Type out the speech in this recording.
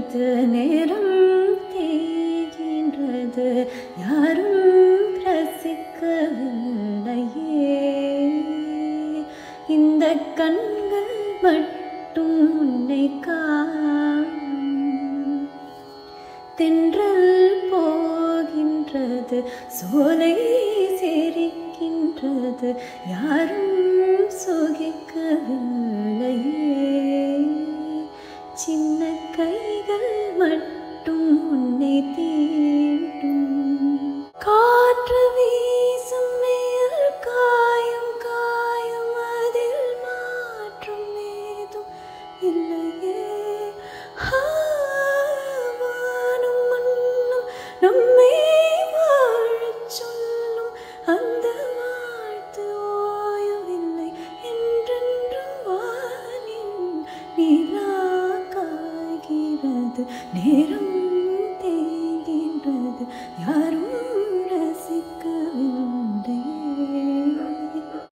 போகின்றது நேரம் தேகின்றது யாரும் ரசிக்கவில்லையே இந்த கண்கள் மட்டும் உன்னை காணும் தென்றல் போகின்றது சோலை சிரிக்கின்றது யாரும் சுகிக்கவில்லையே சின்ன கைகள் மட்டும் உன்னை தீண்டும் காற்று வீசும் மேல் காயும் காயும் அதில் மாற்றம் ஏதும் இல்லையே ஆ, வானும் மண்ணும் நம்மை வாழச் சொல்லும் அந்த வாழ்த்து ஓயவில்லை என்றென்றும் வானின் நிலா காய்கிறது நேரம்